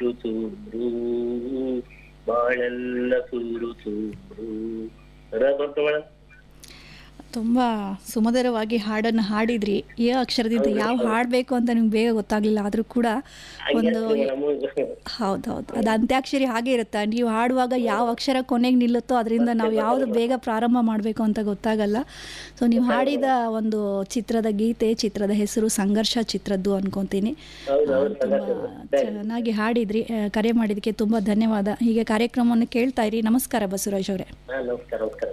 ಚೂರು ಚೂರು ಬಾಳೆಲ್ಲ ಚೂರು ಚೂರು ಅದ ಬಂತು ಮೇಡಮ್ ತುಂಬ ಸುಮಧುರವಾಗಿ ಹಾಡನ್ನು ಹಾಡಿದ್ರಿ ಯಾವ ಅಕ್ಷರದಿಂದ ಯಾವ ಹಾಡಬೇಕು ಅಂತ ನಿಮ್ಗೆ ಬೇಗ ಗೊತ್ತಾಗ್ಲಿಲ್ಲ ಆದರೂ ಕೂಡ ಒಂದು ಹೌದೌದು ಅದು ಅಂತ್ಯಾಕ್ಷರಿ ಹಾಗೆ ಇರುತ್ತೆ ನೀವು ಹಾಡುವಾಗ ಯಾವ ಅಕ್ಷರ ಕೊನೆಗೆ ನಿಲ್ಲುತ್ತೋ ಅದರಿಂದ ನಾವು ಯಾವುದು ಬೇಗ ಪ್ರಾರಂಭ ಮಾಡಬೇಕು ಅಂತ ಗೊತ್ತಾಗಲ್ಲ ಸೊ ನೀವು ಹಾಡಿದ ಒಂದು ಚಿತ್ರದ ಗೀತೆ ಚಿತ್ರದ ಹೆಸರು ಸಂಘರ್ಷ ಚಿತ್ರದ್ದು ಅನ್ಕೊಂತೀನಿ ಹೌದೌದು ತುಂಬ ಚೆನ್ನಾಗಿ ಹಾಡಿದ್ರಿ ಆ, ಕರೆ ಮಾಡಿದ್ದಕ್ಕೆ ತುಂಬ ಧನ್ಯವಾದ ಹೀಗೆ ಕಾರ್ಯಕ್ರಮವನ್ನು ಕೇಳ್ತಾ ಇರಿ ನಮಸ್ಕಾರ ಬಸವರಾಜ್ ಅವರೇ ಹಾ ನಮಸ್ಕಾರ ನಮಸ್ಕಾರ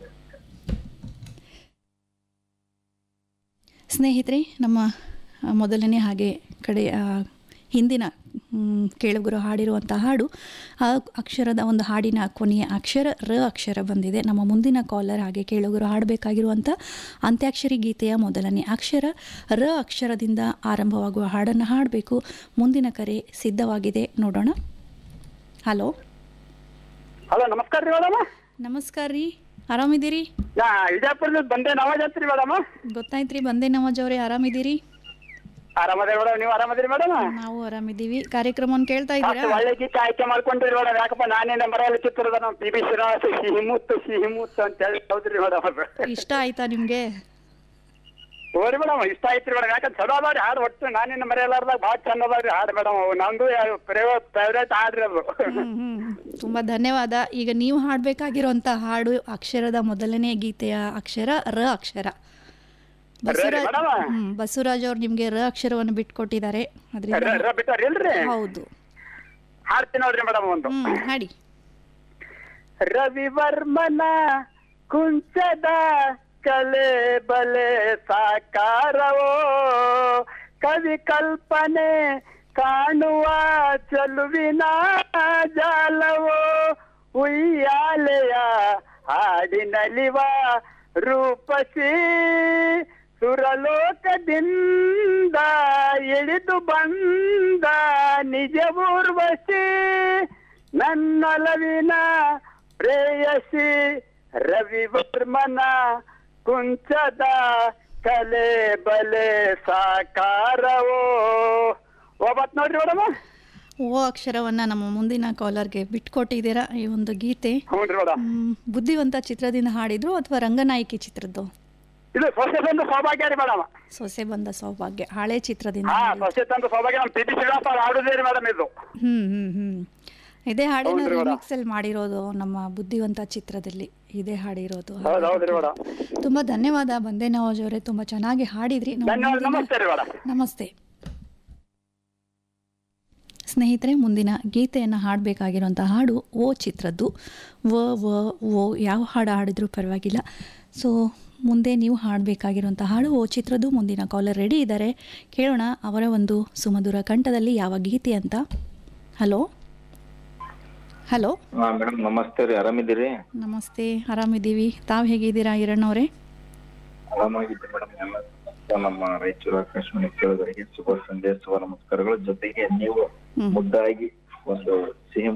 ಸ್ನೇಹಿತರೆ ನಮ್ಮ ಆ, ಮೊದಲನೇ ಹಾಗೆ ಕಡೆ ಆ, ಹಿಂದಿನ ಮ್, ಕೇಳುಗರು ಹಾಡಿರುವಂಥ ಹಾಡು ಆ ಅಕ್ಷರದ ಒಂದು ಹಾಡಿನ ಕೊನೆಯ ಅಕ್ಷರ ರ ಅಕ್ಷರ ಬಂದಿದೆ ನಮ್ಮ ಮುಂದಿನ ಕಾಲರ್ ಹಾಗೆ ಕೇಳುಗರು ಹಾಡಬೇಕಾಗಿರುವಂಥ ಅಂತ್ಯಾಕ್ಷರಿ ಗೀತೆಯ ಮೊದಲನೇ ಅಕ್ಷರ ರ ಅಕ್ಷರದಿಂದ ಆರಂಭವಾಗುವ ಹಾಡನ್ನು ಹಾಡಬೇಕು ಮುಂದಿನ ಕರೆ ಸಿದ್ಧವಾಗಿದೆ ನೋಡೋಣ ಹಲೋ ಹಲೋ ನಮಸ್ಕಾರ ರೀ ಮೇಡಮ್ ನಮಸ್ಕಾರ ರೀ ಆರಾಮಿದ್ದೀರಿ ನಾ ವಿಜಯಪುರದಿಂದ ಬಂದೆ ನವಾಜ್ ಅಂತ್ರಿ ಮೇಡಮ್ ಗೊತ್ತಾಯ್ತು ರೀ ಬಂದೆ ನವಾಜ್ ಅವರೇ ಆರಾಮಿದ್ದೀರಿ ಆರಾಮದ್ರಿ ಮೇಡಮ್ ನೀವು ಆರಾಮದ್ರಿ ಮೇಡಮ್ ನಾವು ಆರಾಮಿದ್ದೀವಿ ಕಾರ್ಯಕ್ರಮವನ್ನು ಕೇಳ್ತಾ ಇದ್ದೀರಾ ಅಷ್ಟು ಒಳ್ಳೆ ಗೀತೆ ಆಯ್ಕೆ ಮಾಡ್ಕೊಂಡ್ರಿ ಮೇಡಮ್ ಯಾಕಪ್ಪ ನಾನೇ ನಂಬರಲ್ಲಿ ಚಿತ್ರದ ನಮ್ಮ ಪಿ ಬಿ ಶ್ರೀನಿವಾಸ ಸಿಹಿಮುತ್ತು ಸಿಹಿಮುತ್ತು ಅಂತ ಹೇಳಿ ಹೌದ್ರಿ ಮೇಡಮ್ ಇಷ್ಟ ಆಯ್ತಾ ನಿಮ್ಗೆ ಹೋರಿ ಮೇಡಮ್ ಇಷ್ಟ ಆಯ್ತ್ರಿ ಮೇಡಮ್ ಯಾಕಂದ್ರೆ ಚಲೋ ಅದಾವ್ರಿ ಹಾಡು ಒಟ್ಟು ನಾನಿನ್ನ ಮರೆಯಲಾರ್ದಾಗ ಭಾಳ ಚಂದ ಅದಾವ್ರಿ ಹಾಡು ಮೇಡಮ್ ನಮ್ದು ಫೇವ್ರೇಟ್ ಹಾಡ್ರಿ ಅದು ಹ್ಮ್ ಹ್ಮ್ ತುಂಬಾ ಧನ್ಯವಾದ ಈಗ ನೀವು ಹಾಡ್ಬೇಕಾಗಿರುವಂತ ಹಾಡು ಅಕ್ಷರದ ಮೊದಲನೇ ಗೀತೆಯ ಅಕ್ಷರ ರ ಅಕ್ಷರ ಬಸವರಾಜ್ ಮೇಡಮ? ಹ್ಮ್ ಬಸವರಾಜ್ ಅವ್ರು ನಿಮ್ಗೆ ರ ಅಕ್ಷರವನ್ನು ಬಿಟ್ಕೊಟ್ಟಿದ್ದಾರೆ ಅದರಿಂದ ರ- ರ ಬಿಟ್ಟಾರ ಇಲ್ರಿ ಹೌದು ಹಾಡ್ತೀನಿ ನೋಡ್ರಿ ಮೇಡಮ್ ಒಂದು ಹ್ಮ್ ಹಾಡಿ ರವಿವರ್ಮನ ಕುಂಚದ ಕಲೆ ಬಲೆ ಸಾಕಾರವೋ ಕವಿ ಕಲ್ಪನೆ ಕಾಣುವ ಚಲುವಿನ ಜಾಲವೋ ಉಯ್ಯಾಲೆಯ ಹಾಡಿನಲಿವ ರೂಪಸಿ ಸುರಲೋಕದಿಂದ ಇಳಿದು ಬಂದ ನಿಜ ಊರ್ವಶಿ ನನ್ನೊಲವಿನ ಪ್ರೇಯಸಿ ರವಿವರ್ಮನ ಕುಂಚದ ಕಲೆ ಬಲೆ ಸಾಕಾರವೋ ಒಬ್ಬತ್ ನೋಡ್ರಿ ಮೇಡಮ್ ಓ ಅಕ್ಷರವನ್ನ ನಮ್ಮ ಮುಂದಿನ ಕಾಲರ್ಗೆ ಬಿಟ್ಕೊಟ್ಟಿದ್ದೀರಾ ಈ ಒಂದು ಗೀತೆ ಹ್ಞೂನ್ರಿ ಮೇಡಮ್ ಹ್ಮ್, ಬುದ್ಧಿವಂತ ಚಿತ್ರದಿಂದ ಹಾಡಿದ್ರು ಅಥವಾ ರಂಗನಾಯಕಿ ಚಿತ್ರದ್ದು ಇದು ಸೊಸೆ ತಂದು ಸೌಭಾಗ್ಯ ರೀ ಮೇಡಮ್ ಸೊಸೆ ಬಂದ ಸೌಭಾಗ್ಯ ಹಳೆ ಚಿತ್ರದಿಂದ ಹಾ ಹಾಡಿದ್ದು. ಸೊಸೆ ತಂದು ಸೌಭಾಗ್ಯ ನಮ್ಮ ಪಿ ಬಿ ಶ್ರೀನಿವಾಸ ಅವ್ರು ಹಾಡುದೇ ರೀ ಮೇಡಮ್ ಇದು ಹ್ಮ್ ಹ್ಮ್ ಹ್ಮ್ ಇದೇ ಹಾಡಿನ ಹೌದ್ರಿ ಮೇಡಮ್. ರಿಮಿಕ್ಸ್ ಅಲ್ಲಿ ಮಾಡಿರೋದು ನಮ್ಮ ಬುದ್ಧಿವಂತ ಚಿತ್ರದಲ್ಲಿ ಇದೇ ಹಾಡಿರೋದು ಹೌದು ಹೌದ್ರಿ ಮೇಡಮ್ ತುಂಬಾ ಧನ್ಯವಾದ ಬಂದೆ ನವಾಜ್ ಅವರೇ ತುಂಬಾ ಚೆನ್ನಾಗಿ ಹಾಡಿದ್ರಿ ನಮ್ಮ ಧನ್ಯವಾದ ಮುಂದಿನ- ನಮಸ್ತೆ ರೀ ಮೇಡಮ್ ನಮಸ್ತೆ ಸ್ನೇಹಿತರೆ ಮುಂದಿನ ಗೀತೆಯನ್ನು ಹಾಡಬೇಕಾಗಿರುವಂಥ ಹಾಡು ಓ ಚಿತ್ರದ್ದು ವ ವ ಓ ಯಾವ ಹಾಡು ಹಾಡಿದ್ರೂ ಪರವಾಗಿಲ್ಲ ಸೊ ಮುಂದೆ ನೀವು ಹಾಡಬೇಕಾಗಿರುವಂಥ ಹಾಡು ಓ ಚಿತ್ರದ್ದು ಮುಂದಿನ ಕಾಲರ್ ರೆಡಿ ಇದ್ದಾರೆ ಕೇಳೋಣ ಅವರ ಒಂದು ಸುಮಧುರ ಕಂಠದಲ್ಲಿ ಯಾವ ಗೀತೆ ಅಂತ ಹಲೋ ಹಲೋ ಹಾ ಮೇಡಮ್ ನಮಸ್ತೆ ರೀ ಆರಾಮಿದ್ದೀರಿ ನಮಸ್ತೆ ಆರಾಮಿದ್ದೀವಿ ತಾವು ಹೇಗಿದ್ದೀರಾ ಹಿರಣ್ಣವರೇ ಆರಾಮಾಗಿದ್ದೀನಿ ಮೇಡಮ್ ಎಲ್ಲ ನಮ್ಮ ರಾಯಚೂರು ಆಕಾಶವಾಣಿ ಕೇಳುಗರಿಗೆ ಶುಭ ಸಂಜೆ ಶುಭ ನಮಸ್ಕಾರಗಳು ಜೊತೆಗೆ ನೀವು ಹ್ಮ್. ಮುದ್ದಾಗಿ ಒಂದು ಸಿಹಿ